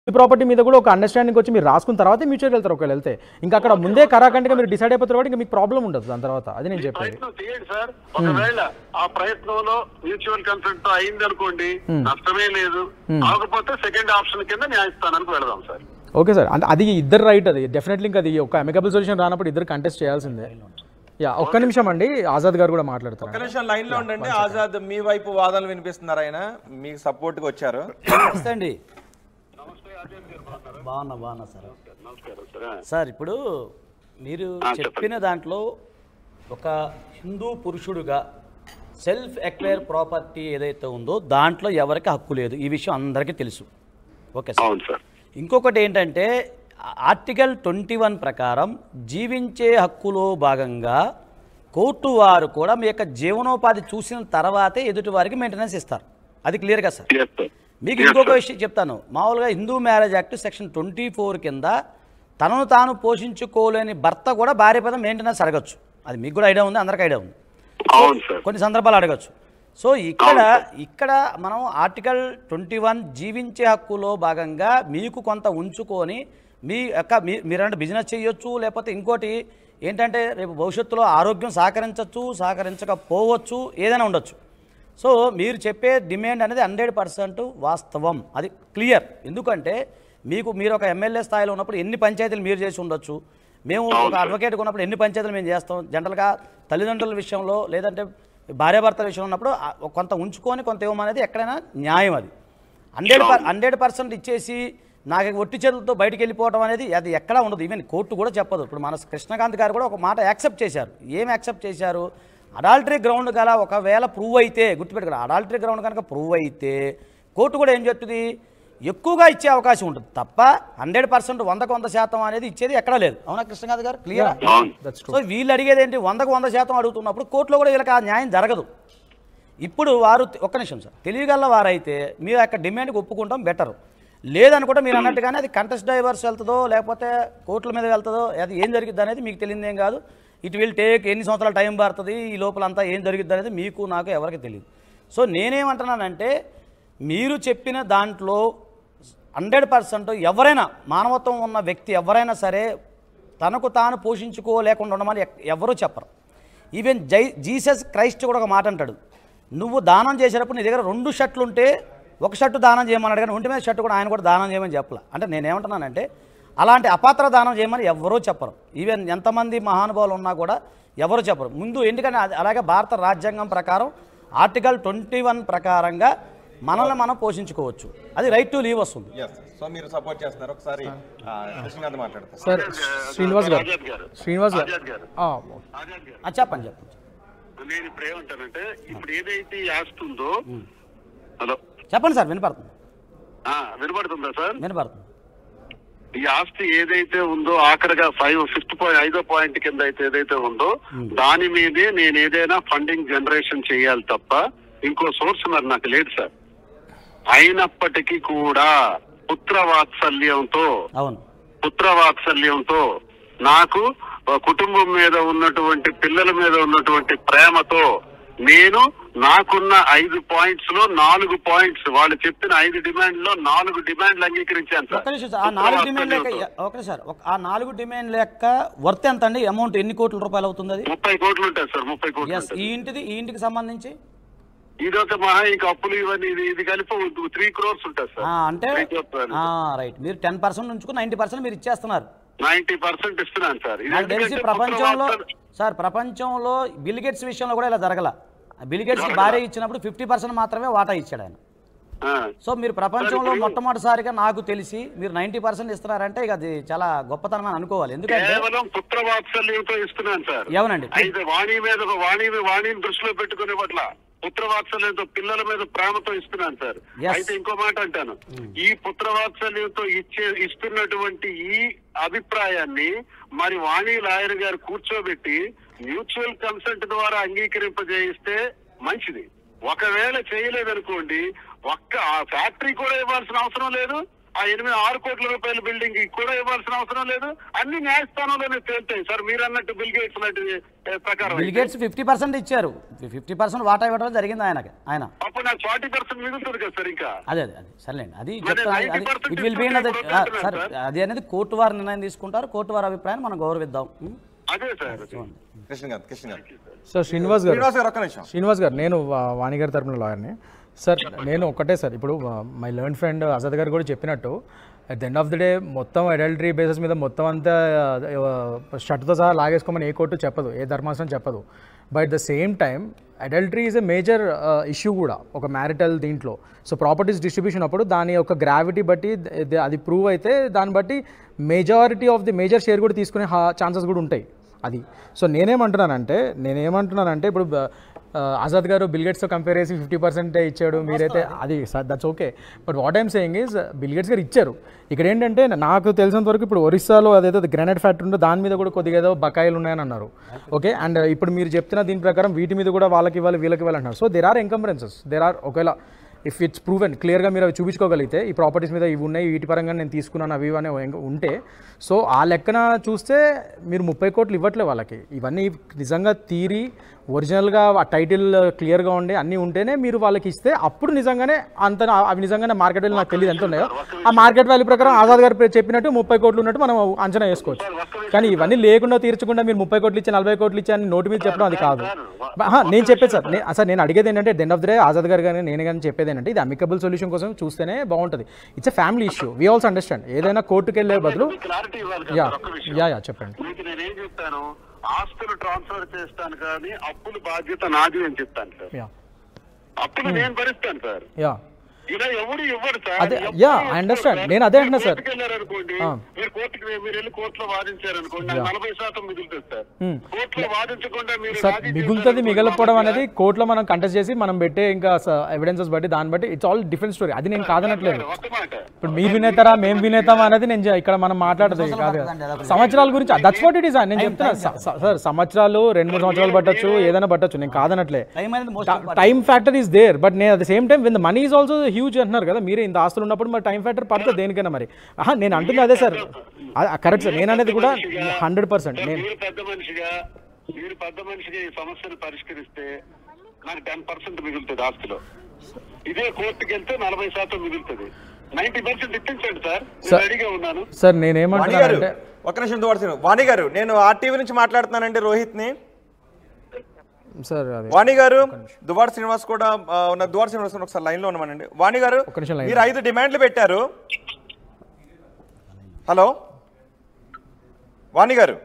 ఈ ప్రాపర్టీ మీద కూడా ఒక అండర్స్టాండింగ్ వచ్చి మీరు రాసుకున్న తర్వాత మ్యూచువల్ వెళ్తారు ఒకవేళ వెళ్తే ఇంకా అక్కడ ముందే కరాకంటిగా మీరు డిసైడ్ అయిపోతారు కాబట్టి ఇంకా మీకు ప్రాబ్లం ఉండదు దాని తర్వాత అది నేను చెప్పేది ప్రయత్నం చేయండి సార్ ఒకవేళ ఆ ప్రయత్నంలో మ్యూచువల్ కన్సెంట్ తో అయింది అనుకోండి నష్టమే లేదు కాకపోతే సెకండ్ ఆప్షన్ కింద న్యాయస్థానానికి వెళదాం సార్ ఓకే సార్ అంటే అది ఇద్దరు రైట్ అది డెఫినెట్లీ ఇంకా అది ఒక అమికబుల్ సొల్యూషన్ రానప్పుడు ఇద్దరు కంటెస్ట్ చేయాల్సిందే యా ఒక్క నిమిషం అండి ఆజాద్ గారు కూడా మాట్లాడతారు ఒక్క నిమిషం లైన్ లో ఉండండి ఆజాద్ మీ వైపు వాదనలు వినిపిస్తున్నారు ఆయన మీకు సపోర్ట్ గా వచ్చారు నమస్తే అండి బాగున్నా బాగున్నా సార్ నమస్కారం సార్ సార్ ఇప్పుడు మీరు చెప్పిన దాంట్లో ఒక హిందూ పురుషుడుగా సెల్ఫ్ ఎక్వైర్ ప్రాపర్టీ ఏదైతే ఉందో దాంట్లో ఎవరికి హక్కు లేదు ఈ విషయం అందరికీ తెలుసు ఓకే సార్ అవును సార్ ఇంకొకటి ఏంటంటే ఆర్టికల్ ట్వంటీ వన్ ప్రకారం జీవించే హక్కులో భాగంగా కోర్టు వారు కూడా మీ యొక్క జీవనోపాధి చూసిన తర్వాతే ఎదుటి వారికి మెయింటెనెన్స్ ఇస్తారు అది క్లియర్గా సార్ ఎస్ సార్ మీకు ఇంకొక విషయం చెప్తాను మామూలుగా Hindu marriage act section twenty four కింద తనను తాను పోషించుకోలేని భర్త కూడా భార్య పదం మెయింటెనెన్స్ అడగచ్చు అది మీకు కూడా ఐడియా ఉంది అందరికీ ఐడియా ఉంది అవును సార్ కొన్ని సందర్భాలు అడగచ్చు సో ఇక్కడ ఇక్కడ మనం ఆర్టికల్ ట్వంటీ వన్ జీవించే హక్కులో భాగంగా మీకు కొంత ఉంచుకొని మీ యొక్క మీ మీరంటే బిజినెస్ చేయొచ్చు లేకపోతే ఇంకోటి ఏంటంటే రేపు భవిష్యత్తులో ఆరోగ్యం సహకరించవచ్చు సహకరించకపోవచ్చు ఏదైనా ఉండొచ్చు సో మీరు చెప్పే డిమాండ్ అనేది హండ్రెడ్ పర్సెంట్ వాస్తవం అది క్లియర్ ఎందుకంటే మీకు మీరు ఒక ఎమ్మెల్యే స్థాయిలో ఉన్నప్పుడు ఎన్ని పంచాయతీలు మీరు చేసి ఉండొచ్చు మేము ఒక అడ్వకేట్ ఉన్నప్పుడు ఎన్ని పంచాయతీలు మేము చేస్తాం జనరల్గా తల్లిదండ్రుల విషయంలో లేదంటే భార్యాభర్తల విషయంలో ఉన్నప్పుడు ఆ కొంత ఉంచుకొని కొంత ఇవ్వమనేది ఎక్కడైనా న్యాయం అది హండ్రెడ్ పర్ హండ్రెడ్ పర్సెంట్ ఇచ్చేసి నాకు ఒట్టి చేతులతో బయటికి వెళ్ళిపోవడం అనేది అది ఎక్కడా ఉండదు ఈవెన్ కోర్టు కూడా చెప్పదు ఇప్పుడు మన కృష్ణకాంత్ గారు కూడా ఒక మాట యాక్సెప్ట్ చేశారు ఏం యాక్సెప్ట్ చేశారు అడాల్టరీ గ్రౌండ్ గల ఒకవేళ ప్రూవ్ అయితే గుర్తుపెట్టుకురా అడాల్టరీ గ్రౌండ్ కనుక ప్రూవ్ అయితే కోర్టు కూడా ఏం చెప్తుంది ఎక్కువగా ఇచ్చే అవకాశం ఉంటుంది తప్ప హండ్రెడ్ పర్సెంట్ వందకు వంద శాతం అనేది ఇచ్చేది ఎక్కడా లేదు అవునా కృష్ణకాంత్ గారు క్లియర్ దట్స్ సో వీళ్ళు అడిగేది ఏంటి వందకు వంద శాతం అడుగుతున్నప్పుడు కోర్టులో కూడా వీళ్ళకి ఆ న్యాయం జరగదు ఇప్పుడు వారు ఒక్క నిమిషం సార్ తెలియగల వారైతే మీరు యొక్క డిమాండ్కి ఒప్పుకుంటాం బెటర్ లేదనుకుంటే మీరు అన్నట్టుగానే అది కంటెస్ట్ డైవర్స్ వెళ్తుందో లేకపోతే కోర్టుల మీద వెళ్తుందో అది ఏం జరిగిద్ది అనేది మీకు తెలియదు ఏం కాదు ఇట్ విల్ టేక్ ఎన్ని సంవత్సరాల టైం పడుతుంది ఈ లోపల అంతా ఏం జరిగిద్ది అనేది మీకు నాకు ఎవరికి తెలియదు సో నేనేమంటున్నానంటే మీరు చెప్పిన దాంట్లో హండ్రెడ్ పర్సెంట్ ఎవరైనా మానవత్వం ఉన్న వ్యక్తి ఎవరైనా సరే తనకు తాను పోషించుకోలేకుండా ఉండమని ఎక్- ఎవరూ చెప్పరు ఈవెన్ జై జీసస్ క్రైస్ట్ కూడా ఒక మాట అంటాడు నువ్వు దానం చేసేటప్పుడు నీ దగ్గర రెండు షర్ట్లు ఉంటే ఒక షర్టు దానం చేయమన్నాడు కానీ ఒంటి మీద షర్టు కూడా ఆయన కూడా దానం చేయమని చెప్పలే అంటే నేనేమంటున్నానంటే అలాంటి అపాత్ర దానం చేయమని ఎవరూ చెప్పరు ఈవెన్ ఎంతమంది మహానుభావులు ఉన్నా కూడా ఎవరు చెప్పరు ముందు ఎందుకంటే అది- అలాగే భారత రాజ్యాంగం ప్రకారం ఆర్టికల్ ట్వంటీ వన్ ప్రకారంగా మనల్ని మనం పోషించుకోవచ్చు అది రైట్ టు లీవ్ వస్తుంది ఎస్ సో మీరు సపోర్ట్ చేస్తున్నారు ఒకసారి ఆ, కృష్ణకాంత్ మాట్లాడతారు సార్ శ్రీనివాస్ గారు ఆజాద్ గారు శ్రీనివాస్ గారు ఆజాద్ గారు ఆ, ఆజాద్ గారు ఆ, చెప్పండి చెప్పండి నేను ఇప్పుడు ఏమంటానంటే ఇప్పుడు ఏదైతే ఈ ఆస్తి ఉందో హలో చెప్పండి సార్ వినపడుతుంది ఆ, వినపడుతుందా సార్ వినపడుతుంది ఈ ఆస్తి ఏదైతే ఉందో ఆఖరిగా ఫైవ్ ఫిఫ్త్ పాయింట్ ఐదో పాయింట్ కింద అయితే ఏదైతే ఉందో దాని మీదే నేను ఏదైనా ఫండింగ్ జనరేషన్ చేయాలి తప్ప ఇంకో సోర్స్ మరి నాకు లేదు సార్ అయినప్పటికీ కూడా పుత్ర వాత్సల్యంతో అవును పుత్ర వాత్సల్యంతో నాకు ఆ కుటుంబం మీద ఉన్నటువంటి పిల్లల మీద ఉన్నటువంటి ప్రేమతో నేను నాకున్న ఐదు పాయింట్స్ లో నాలుగు పాయింట్స్ వాళ్ళు చెప్పిన ఐదు డిమాండ్ లో నాలుగు డిమాండ్లు అంగీకరించాను సార్ ఒక్క నిమిషం సార్ ఆ నాలుగు డిమాండ్ లెక్క పుత్ర ఓకే సార్ ఒక- ఆ నాలుగు డిమాండ్ లెక్క వర్త్ ఎంత అండి అమౌంట్ ఎన్ని కోట్ల రూపాయలు అవుతుంది అది ముప్పై కోట్లు ఉంటాయి సార్ ముప్పై కోట్లు ఎస్ ఉంటాయి ఈ ఇంటిది ఈ ఇంటికి సంబంధించి ఇదొక మహా ఇంకా అప్పులు ఇవన్నీ ఇది ఇది కలిపి త్రీ క్రోర్స్ ఉంటుంది ఆ, సార్ అంటే రైట్ మీరు టెన్ పర్సెంట్ ఉంచుకుని నైంటీ పర్సెంట్ మీరు ఇచ్చేస్తున్నారు నైన్టీ పర్సెంట్ ఇస్తున్నాను సార్ ఇది నాకు తెలిసి ఎందుకంటే ప్రపంచంలో పుత్ర సార్ ప్రపంచంలో బిల్ గేట్స్ విషయంలో కూడా ఇలా జరగల బిల్ గేట్స్ భార్య ఇచ్చినప్పుడు ఫిఫ్టీ పర్సెంట్ మాత్రమే వాటా ఇచ్చాడు ఆయన ఆ. సో మీరు ప్రపంచంలో మొట్టమొదటిసారిగా నాకు తెలిసి మీరు నైంటీ పర్సెంట్ ఇస్తున్నారంటే ఇక అది చాలా గొప్పతనం అని అనుకోవాలి ఎందుకంటే కేవలం పుత్ర వాత్సల్యంతో ఇస్తున్నాను సార్ ఎవనండి అయితే వాణి మీద వాణి వాణిని దృష్టిలో పెట్టుకునే పట్ల పుత్ర వాత్సల్యంతో పిల్లల మీద ప్రేమతో ఇస్తున్నాను సార్ Yes. అయితే ఇంకో మాట అంటాను ఈ పుత్ర వాత్సల్యంతో ఇచ్చే ఇస్తున్నటువంటి ఈ అభిప్రాయాన్ని మరి వాణి లాయర్ గారు కూర్చోబెట్టి మ్యూచువల్ కన్సెంట్ ద్వారా అంగీకరింపజేయిస్తే మంచిది ఒకవేళ చేయలేదనుకోండి ఒక్క ఆ ఫ్యాక్టరీ కూడా ఇవ్వాల్సిన అవసరం లేదు ఆ ఎనిమిది ఆరు కోట్ల రూపాయల బిల్డింగ్ కి కూడా ఇవ్వాల్సిన అవసరం లేదు అన్ని న్యాయస్థానంలోనే తేలుతాయి సార్ మీరు అన్నట్టు బిల్ గేట్స్ లాంటి ఏ, ప్రకారం బిల్ అయితే. గేట్స్ ఫిఫ్టీ పర్సెంట్ ఇచ్చారు ఫిఫ్టీ పర్సెంట్ వాటా ఇవ్వడం జరిగింది ఆయనకి ఆయన అప్పుడు నాకు ఫార్టీ పర్సెంట్ మిగులుతుంది కదా సార్ ఇంకా అదే అదే అదే సర్లేండి అది మరి చెప్తా అది 90% ఇట్ విల్ బీ ఇస్తుంటే అదే ఇప్పుడు వద్దంటున్నారు సార్ సార్. అది అనేది కోర్టు వారు నిర్ణయం తీసుకుంటారు కోర్టు వారి అభిప్రాయాన్ని మనం గౌరవిద్దాం ఉం? అదే సార్ కృష్ణ గారు కృష్ణ గారు సార్ శ్రీనివాస్ గారు శ్రీనివాస్ గారు ఒక్క నిమిషం శ్రీనివాస్ గారు నేను వా- వాణి గారి తరపున లాయర్ని సార్ నేను ఒకటే సార్ ఇప్పుడు మై లర్న్ ఫ్రెండ్ అజద్ గారు కూడా చెప్పినట్టు at the end of the day మొత్తం అడల్టరీ బేసిస్ మీద మొత్తం అంతా షర్ట్తో సహా లాగేసుకోమని ఏ కోర్టు చెప్పదు ఏ ధర్మాసనం చెప్పదు but the same time adultery is a major issue కూడా ఒక మ్యారిటల్ దీంట్లో సో ప్రాపర్టీస్ డిస్ట్రిబ్యూషన్ అప్పుడు దాని యొక్క గ్రావిటీ బట్టి ద- అది ప్రూవ్ అయితే దాన్ని బట్టి majority of the major share కూడా తీసుకునే ఛాన్సెస్ కూడా ఉంటాయి అది సో నేనేమంటున్నానంటే నేనేమంటున్నానంటే ఇప్పుడు బ- ఆ, ఆజాద్ గారు బిల్గేట్స్తో కంపేర్ చేసి ఫిఫ్టీ పర్సెంట్ ఇచ్చాడు మీరైతే అది that's okay but what I'm saying is Bill Gates గారు ఇచ్చారు ఇక్కడ ఏంటంటే నాకు తెలిసినంత వరకు ఇప్పుడు ఒరిస్సాలో అదేదో గ్రానైట్ ఫ్యాక్టరీ ఉందో దాని మీద కూడా కొద్దిగా ఏదో బకాయిలు ఉన్నాయని అన్నారు ఓకే అండ్ ఇప్పుడు మీరు చెప్తున్న దీని ప్రకారం వీటి మీద కూడా వాళ్ళకి ఇవ్వాలి వీళ్ళకి ఇవ్వాలి అంటున్నారు so there are encumbrances there are ఒకవేళ ఇఫ్ ఇట్స్ ప్రూవెన్ క్లియర్గా మీరు అవి చూపించుకోగలిగితే ఈ ప్రాపర్టీస్ మీద ఇవి ఉన్నాయి వీటి పరంగా నేను తీసుకున్నాను అవి ఇవి అనే ఉంటే సో ఆ లెక్కన చూస్తే మీరు ముప్పై కోట్లు ఇవ్వట్లే వాళ్ళకి ఇవన్నీ నిజంగా తీరి ఒరిజినల్గా ఆ టైటిల్ క్లియర్గా ఉండి అన్నీ ఉంటేనే మీరు వాళ్ళకి ఇస్తే అప్పుడు నిజంగానే అంత అవి నిజంగానే మార్కెట్ వాల్యూ నాకు తెలియదు ఎంత ఉన్నాయో ఆ మార్కెట్ వాల్యూ ప్రకారం ఆజాద్ గారు చెప్పినట్టు ముప్పై కోట్లు ఉన్నట్టు మనం అంచనా వేసుకోవచ్చు కానీ ఇవన్నీ లేకుండా తీర్చకుండా మీరు ముప్పై కోట్లు ఇచ్చి నలభై కోట్లు ఇచ్చి అని నోటి మీద చెప్పడం అది కాదు ఆహా, నేను చెప్పేది సార్ నే- సార్ నేను అడిగేది ఏంటంటే then of the day Azad గారు కానీ నేను కానీ చెప్పేది ఏంటంటే ఇది అమికబుల్ సొల్యూషన్ కోసం చూస్తేనే బాగుంటుంది it's a family issue we also understand ఏదైనా కోర్టుకి వెళ్ళే బదులు క్లారిటీ ఇవ్వాలి కదా యా సార్, ఒక్క విషయం యా యా చెప్పండి మీకు నేనేం చెప్తాను ఆస్తులు ట్రాన్స్ఫర్ చేస్తాను కానీ అప్పుల బాధ్యత నాది అని చెప్తాను సార్ యా అప్పులు నేను భరిస్తాను సార్ యా ఇలా ఎవరు ఇవ్వరు సార్ అదే, ఎవ్వరు yeah, I ఇవ్వరు understand. సార్. నేను అదే మీరు అంటున్నా సార్. కోర్టుకి వెళ్ళారనుకోండి ఆ. మీరు కోర్టుకి మీరు వెళ్ళి కోర్టులో వాదించారనుకోండి నాకు నలభై శాతం మిగులుతుంది సార్ Hmm. కోర్టులో వాదించకుండా మీరు సార్ రాజీ మిగులుతుంది చేశారనుకోండి, మిగలకపోవడం మామూలుగా అనేది కోర్టులో మనం కంటెస్ట్ చేసి మనం పెట్టే ఇంకా ఎవిడెన్సెస్ బట్టి దాన్ని బట్టి ఇట్స్ ఆల్ డిఫరెంట్ స్టోరీ అది నేను కాదనట్లేదు ఒక్క మాట ఇప్పుడు మీరు వినేతారా మేము వినేతామా అనేది నేను జ- ఇక్కడ మనం మాట్లాడదు కాదు కదా. సంవత్సరాల గురించి దట్స్ వాట్ ఇట్ ఈస్ నేను చెప్తున్నా స- స- సార్ సంవత్సరాలు రెండు మూడు సంవత్సరాలు పట్టొచ్చు ఏదైనా పట్టొచ్చు నేను కాదనట్లే టైం అనేది most time factor is there but నేను at the same time win the money is also huge అంటున్నారు కదా మీరే ఇంత ఆస్తులు ఉన్నప్పుడు మరి టైం ఫ్యాక్టర్ పడుతుంది దేనికైనా మరి ఆహా నేను అంటుంది అదే సార్ కరెక్ట్ సార్ నేను అనేది కూడా హండ్రెడ్ పర్సెంట్ సార్, నేను మీరు పెద్ద మనిషిగా మీరు పెద్ద మనిషిగా ఈ సమస్యను పరిష్కరిస్తే నాకు టెన్ పర్సెంట్ మిగులుతుంది ఆస్తిలో ఇదే కోర్టుకి వెళ్తే నలభై శాతం మిగులుతుంది నైన్టీ పర్సెంట్ ఇప్పించండి సార్ నేను సార్. రెడీగా ఉన్నాను సార్ వాణి గారు నేనేమంటున్నానంటే ఒక్క నిమిషం దువార్సిన వాణి గారు నేను ఆర్టీవీ నుంచి మాట్లాడుతున్నానండి రోహిత్ ని సార్ అది వాణి గారు దువార్ శ్రీనివాస్ కూడా ఆ, ఉన్న దువార్ శ్రీనివాస్ కూడా ఒకసారి లైన్ లో ఉన్నామనండి వాణి గారు ఒక్క నిమిషం line మీరు ఐదు డిమాండ్లు పెట్టారు హలో వాణి గారు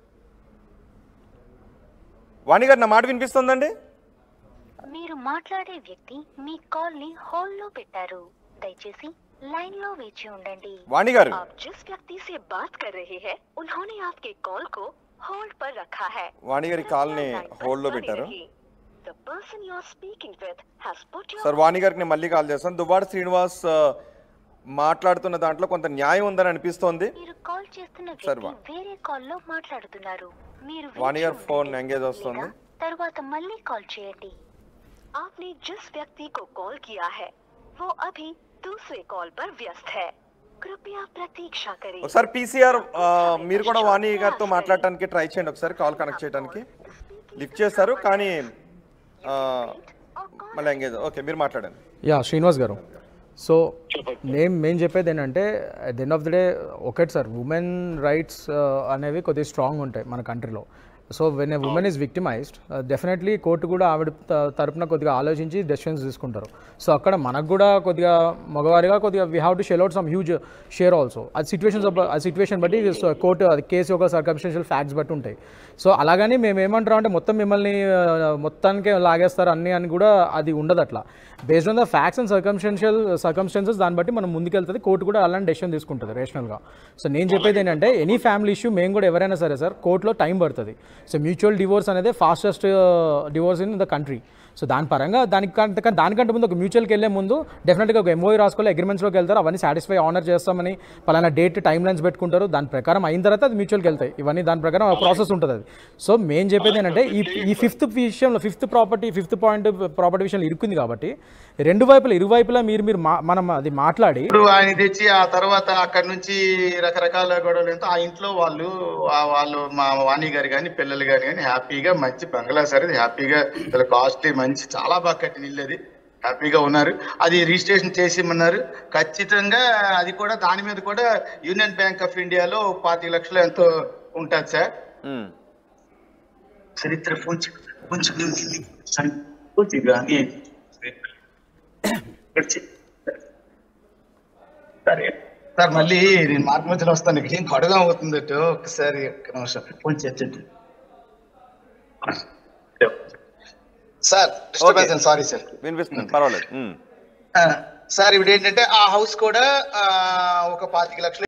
వాణి గారు నా మాట వినిపిస్తుందండి మీరు మాట్లాడే వ్యక్తి మీ కాల్ ని హోల్డ్ లో పెట్టారు దయచేసి लाइन లో వేచి ఉండండి వాణి గారు आप जिस व्यक्ति से बात कर रहे हैं उन्होंने आपके कॉल को होल्ड पर रखा है వాణి గారి కాల్ ని హోల్డ్ లో పెట్టారు the person you are speaking with has put your sir Vani గారికి నేను మళ్ళీ కాల్ చేస్తాను దువ్వాడ శ్రీనివాస్ ఆ, మాట్లాడుతున్న దాంట్లో కొంత న్యాయం ఉందని అనిపిస్తోంది మీరు కాల్ చేస్తున్న సరే, వ్యక్తి వా- వేరే కాల్ లో మాట్లాడుతున్నారు మీరు వాణి గారి వేచి ఫోన్ ఉండండి. ఎంగేజ్ వస్తుంది లేదా తర్వాత మళ్ళీ కాల్ చేయండి आपने जिस व्यक्ति को कॉल किया है वो अभी दूसरे कॉल पर व्यस्त है कृपया प्रतीक्षा करें ఒకసారి పీసీఆర్ మీరు కూడా వాణి గారితో మాట్లాడటానికి ట్రై చేయండి ఒకసారి కాల్ కనెక్ట్ చేయడానికి లిఫ్ట్ చేస్తారు కానీ ఆ, మళ్ళీ ఎంగేజ్ ఓకే మీరు మాట్లాడండి యా శ్రీనివాస్ గారు సో నేను మేము చెప్పేది ఏంటంటే at the end of the day ఒకటి సార్ ఉమెన్ రైట్స్ అనేవి కొద్దిగా స్ట్రాంగ్ ఉంటాయి మన కంట్రీలో so when a woman is victimized definitely court కూడా ఆవిడ త- తరపున కొద్దిగా ఆలోచించి డెసిషన్స్ తీసుకుంటారు సో అక్కడ మనకు కూడా కొద్దిగా మగవారిగా కొద్దిగా we have to shell out some huge share also అది సిచ్యువేషన్స్ ఆ సిచ్యువేషన్ బట్టి కోర్టు అది కేసు యొక్క సర్కమ్స్టెన్షియల్ ఫ్యాక్ట్స్ బట్టి ఉంటాయి సో అలాగని మేము ఏమంటాం అంటే మొత్తం మిమ్మల్ని ఆ, మొత్తానికే లాగేస్తారు అన్ని అని కూడా అది ఉండదు అట్లా based on the facts and circumstantial circumstances దాన్ని బట్టి మనం ముందుకెళ్తుంది కోర్టు కూడా అలాంటి డెసిషన్ తీసుకుంటుంది రేషనల్గా సో నేను చెప్పేది ఏంటంటే ఎనీ ఫ్యామిలీ ఇష్యూ మేము కూడా ఎవరైనా సరే సార్ కోర్టులో టైం పడుతుంది సో మ్యూచువల్ డివోర్స్ అనేది fastest divorce in the country so దాని పరంగా దానికంటే కానీ దానికంటే ముందు ఒక మ్యూచువల్కి వెళ్ళే ముందు డెఫినెట్గా ఒక ఎంఓఈ రాసుకోవాలి అగ్రిమెంట్స్లోకి వెళ్తారు అవన్నీ సాటిస్ఫై ఆనర్ చేస్తామని పలానా డేట్ టైం లైన్స్ పెట్టుకుంటారు దాని ప్రకారం అయిన తర్వాత అది మ్యూచువల్కి వెళ్తాయి ఇవన్నీ దాని ప్రకారం ప్రాసెస్ ఉంటుంది అది సో మేము చెప్పేది ఏంటంటే ఈ ఈ ఫిఫ్త్ విషయంలో fifth property fifth point property విషయంలో ఇరుక్కుంది కాబట్టి రెండు వైపులా ఇరువైపులా మీరు మీరు మా- మనం అది మాట్లాడి ఇప్పుడు ఆయన తెచ్చి ఆ తర్వాత అక్కడి నుంచి రకరకాల గొడవలు ఎంతో ఆ ఇంట్లో వాళ్ళు ఆ- వాళ్ళు మా వాణి గారు కానీ పిల్లలు గారు కానీ హ్యాపీగా మంచి బంగ్లా సార్ ఇది హ్యాపీగా చాలా కాస్ట్లీ మంచి చాలా బాగా కట్టిన ఇల్లు అది హ్యాపీగా ఉన్నారు అది రిజిస్ట్రేషన్ చేసిమన్నారు ఖచ్చితంగా అది కూడా దాని మీద కూడా యూనియన్ బ్యాంక్ ఆఫ్ ఇండియాలో పాతి లక్షలు ఎంతో ఉంటుంది సార్ ఉమ్. చరిత్ర పూంచి పూచి కానీ సరే సార్ మళ్ళీ నేను మార్పు మధ్యలో వస్తాను ఇక్కడ ఏం గొడవ అవుతుంది అటు ఒకసారి ఒక్క నిమిషం ఫోన్ చేయండి సార్ డిస్టర్బెన్స్ సారీ సార్ వినిపిస్తుంది పర్వాలేదు ఉమ్. సార్ ఇప్పుడు ఏంటంటే ఆ హౌస్ కూడా ఆ, ఒక పాతిక లక్షలు